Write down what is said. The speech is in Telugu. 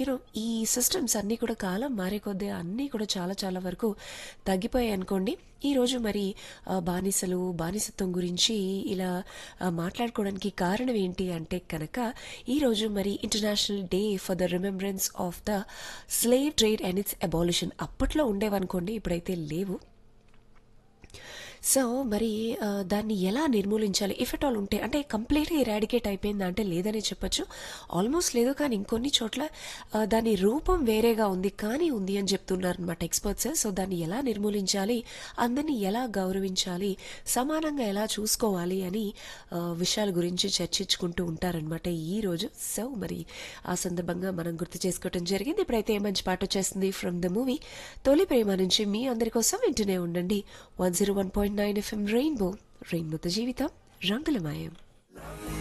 యూనో ఈ సిస్టమ్స్ అన్నీ కూడా కాలం మారే కొద్దీ అన్నీ కూడా చాలా చాలా వరకు తగ్గిపోయాయి అనుకోండి ఈరోజు మరి ఆ, బానిసలు బానిసత్వం గురించి ఇలా ఆ, మాట్లాడుకోవడానికి కారణం ఏంటి అంటే కనుక ఈరోజు మరి international day for the remembrance of the slave trade and its abolition అప్పట్లో ఉండేవనుకోండి ఇప్పుడైతే లేవు సో మరి ఆ, దాన్ని ఎలా నిర్మూలించాలి ఇఫ్ ఎట్ ఆల్ ఉంటే అంటే కంప్లీట్గా ఇరాడికేట్ అయిపోయిందా అంటే లేదని చెప్పొచ్చు ఆల్మోస్ట్ లేదు కానీ ఇంకొన్ని చోట్ల ఆ, దాని రూపం వేరేగా ఉంది కానీ ఉంది అని చెప్తున్నారు అనమాట ఎక్స్పర్ట్స్ సో దాన్ని ఎలా నిర్మూలించాలి అందరినీ ఎలా గౌరవించాలి సమానంగా ఎలా చూసుకోవాలి అని ఆ, విషయాల గురించి చర్చించుకుంటూ ఉంటారనమాట ఈ రోజు సో మరి ఆ సందర్భంగా మనం గుర్తు చేసుకోవటం జరిగింది ఇప్పుడైతే ఏ మంచి పాట వచ్చేస్తుంది ఫ్రమ్ ద మూవీ తొలి ప్రేమ నుంచి మీ అందరి కోసం వింటూనే ఉండండి one zero one point nine FM rainbow రెయిన్బోతో జీవితం రంగులమయం